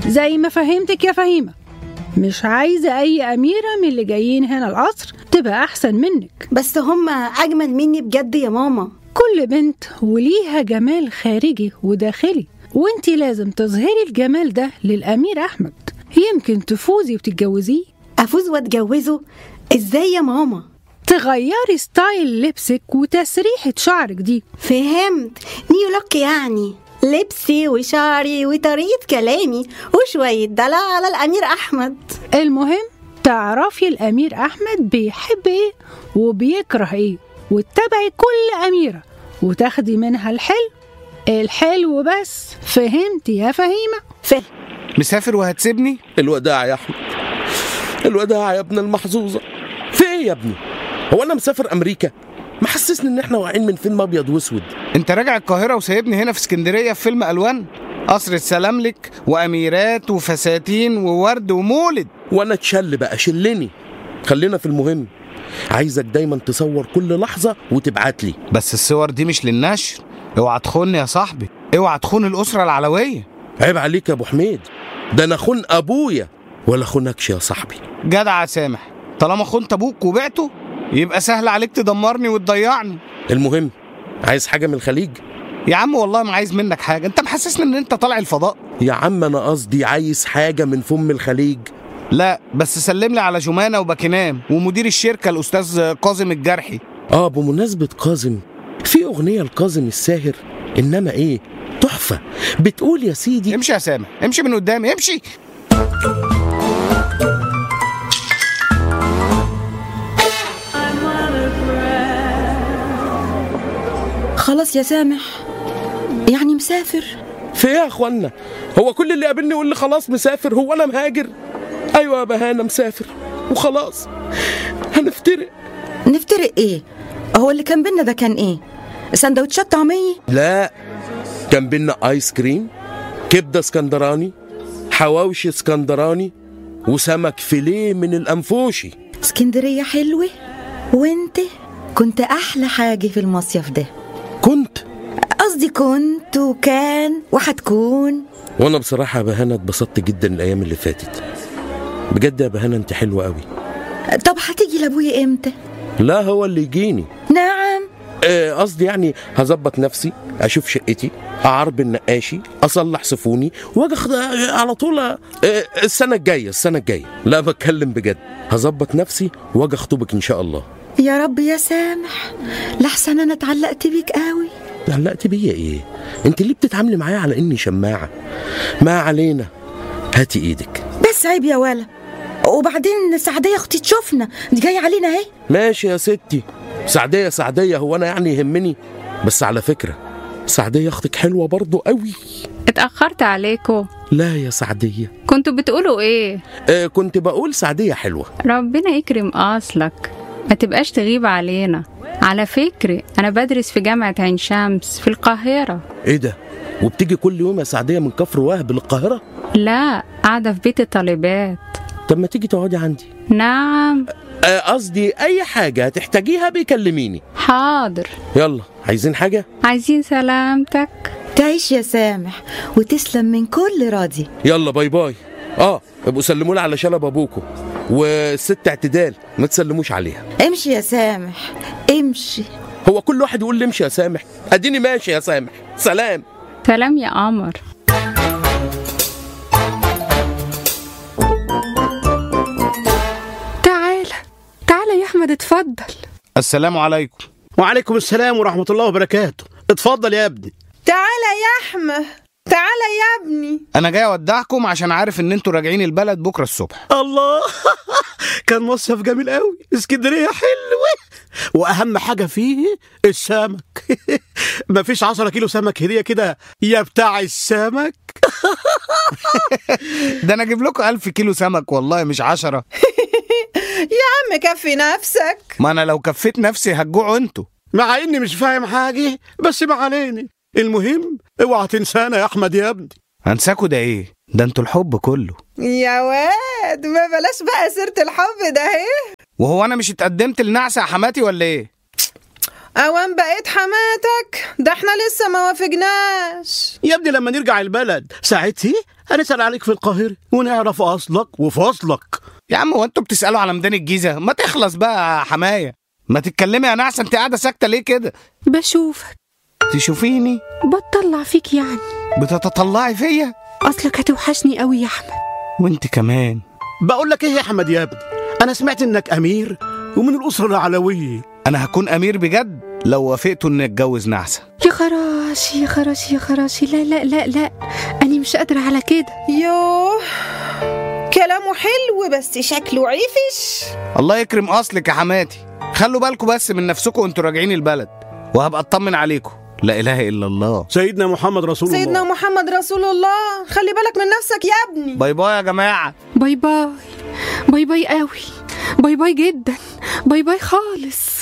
زي ما فهمتك يا فهيمة مش عايزة أي أميرة من اللي جايين هنا القصر تبقى أحسن منك بس هما أجمل مني بجد يا ماما كل بنت وليها جمال خارجي وداخلي وانتي لازم تظهري الجمال ده للأمير أحمد يمكن تفوزي وتتجوزيه أفوز وأتجوزه إزاي يا ماما تغيري ستايل لبسك وتسريحة شعرك دي فهمت نيو لوك يعني لبسي وشعري وطريقة كلامي وشوية دلع على الأمير أحمد المهم تعرفي الأمير أحمد بيحب إيه وبيكره إيه وتتابعي كل أميرة وتاخدي منها الحلو الحلو بس فهمتي يا فهيمة فهم مسافر وهتسيبني الوداع يا احمد الوداع يا ابن المحظوظه في ايه يا ابني هو انا مسافر امريكا محسسني ان احنا واقعين من فيلم ابيض واسود انت راجع القاهره وسايبني هنا في اسكندريه في فيلم الوان قصر السلاملك واميرات وفساتين وورد ومولد وانا اتشل بقى شلني خلينا في المهم عايزك دايما تصور كل لحظه وتبعت لي بس الصور دي مش للنشر اوعى تخوني يا صاحبي اوعى تخون الاسره العلويه عيب عليك يا ابو حميد ده انا خون ابويا ولا خونكش يا صاحبي جدع يا سامح طالما خنت ابوك وبعته يبقى سهل عليك تدمرني وتضيعني المهم عايز حاجه من الخليج يا عم والله ما عايز منك حاجه انت محسسني ان انت طالع الفضاء يا عم انا قصدي عايز حاجه من فم الخليج لا بس سلم لي على جمانه وباكينام ومدير الشركه الاستاذ كاظم الجرحي اه بمناسبه كاظم في اغنيه لكاظم الساهر انما ايه تحفه بتقول يا سيدي امشي يا سامح امشي من قدامي امشي خلاص يا سامح يعني مسافر في ايه يا اخوانا هو كل اللي قابلني يقول لي خلاص مسافر هو انا مهاجر ايوه يا بهانه مسافر وخلاص هنفترق نفترق ايه هو اللي كان بينا ده كان ايه سندوتشات طعميه لا كان بينا ايس كريم كبده اسكندراني حواوشي اسكندراني وسمك فيليه من الانفوشي اسكندريه حلوه وانت كنت احلى حاجه في المصيف ده كنت قصدي كنت وكان وهتكون وانا بصراحه يا بهانه اتبسطت جدا الايام اللي فاتت بجد يا بهانه انت حلوه قوي طب هتيجي لابويا امتى لا هو اللي يجيني نعم آه، قصدي يعني هظبط نفسي اشوف شقتي اعرب النقاشي اصلح سفوني واجي أخد- آه، على طول آه، السنه الجايه السنه الجايه لا بتكلم بجد هظبط نفسي واجي اخطبك ان شاء الله يا رب يا سامح لحسن انا اتعلقت بيك قوي علقت بيا ايه انت ليه بتتعاملي معايا على اني شماعه ما علينا هاتي ايدك بس عيب يا ولا وبعدين سعديه اختي تشوفنا دي جايه علينا اهي ماشي يا ستي سعديه سعديه هو انا يعني يهمني بس على فكره سعديه اختك حلوه برضو قوي اتأخرت عليكم لا يا سعديه كنتوا بتقولوا ايه آه كنت بقول سعديه حلوه ربنا يكرم اصلك ما تبقاش تغيب علينا على فكرة أنا بدرس في جامعة عين شمس في القاهرة ايه ده وبتيجي كل يوم يا سعديه من كفر وهب للقاهره لا قاعدة في بيت الطالبات طب ما تيجي تقعدي عندي نعم آه، قصدي اي حاجه هتحتاجيها بيكلميني حاضر يلا عايزين حاجه عايزين سلامتك تعيش يا سامح وتسلم من كل راضي يلا باي باي اه ابقوا سلموا لي على شلب ابوكم والست اعتدال ما تسلموش عليها امشي يا سامح امشي هو كل واحد يقول لي امشي يا سامح اديني ماشي يا سامح سلام سلام يا قمر تعالى تعالى يا احمد اتفضل السلام عليكم وعليكم السلام ورحمة الله وبركاته اتفضل يا ابني تعالى يا احمد تعالى يا ابني انا جاي اودعكم عشان عارف ان انتوا راجعين البلد بكره الصبح الله كان مصيف جميل قوي اسكندرية حلوة واهم حاجة فيه السمك مفيش عشرة كيلو سمك هدية كده يا بتاع السمك ده انا اجيب لكم ألف كيلو سمك والله مش عشرة يا عم كفي نفسك ما انا لو كفيت نفسي هتجوعوا انتوا مع اني مش فاهم حاجة بس ما علينا المهم اوعى تنسانا يا احمد يا ابني هنساكوا ده ايه ده انتوا الحب كله يا واد ما بلاش بقى سيرة الحب ده اهي وهو انا مش اتقدمت لنعسة يا حماتي ولا ايه اوان بقيت حماتك ده احنا لسه ما وافقناش يا ابني لما نرجع البلد ساعتها هنسأل عليك في القاهرة ونعرف أصلك وفصلك يا عم هو انتوا بتسالوا على ميدان الجيزه ما تخلص بقى يا حمايه ما تتكلمي يا نعسه انت قاعده ساكته ليه كده بشوفك تشوفيني بتطلع فيك يعني بتتطلعي فيا اصلك هتوحشني قوي يا احمد وانت كمان بقول لك إيه يا أحمد يا ابني أنا سمعت إنك أمير ومن الأسرة العلوية انا هكون امير بجد لو وافقتوا اني اتجوز نعسه يا خراشي يا خراشي يا خراشي لا لا لا لا أنا مش قادرة على كده يوه كلامه حلو بس شكله عفش الله يكرم اصلك يا حماتي خلوا بالكم بس من نفسكم وانتوا راجعين البلد وهبقى اطمن عليكم لا اله الا الله سيدنا محمد رسول سيدنا الله محمد رسول الله خلي بالك من نفسك يا ابني باي باي يا جماعه باي باي باي باي قوي باي باي جدا باي باي خالص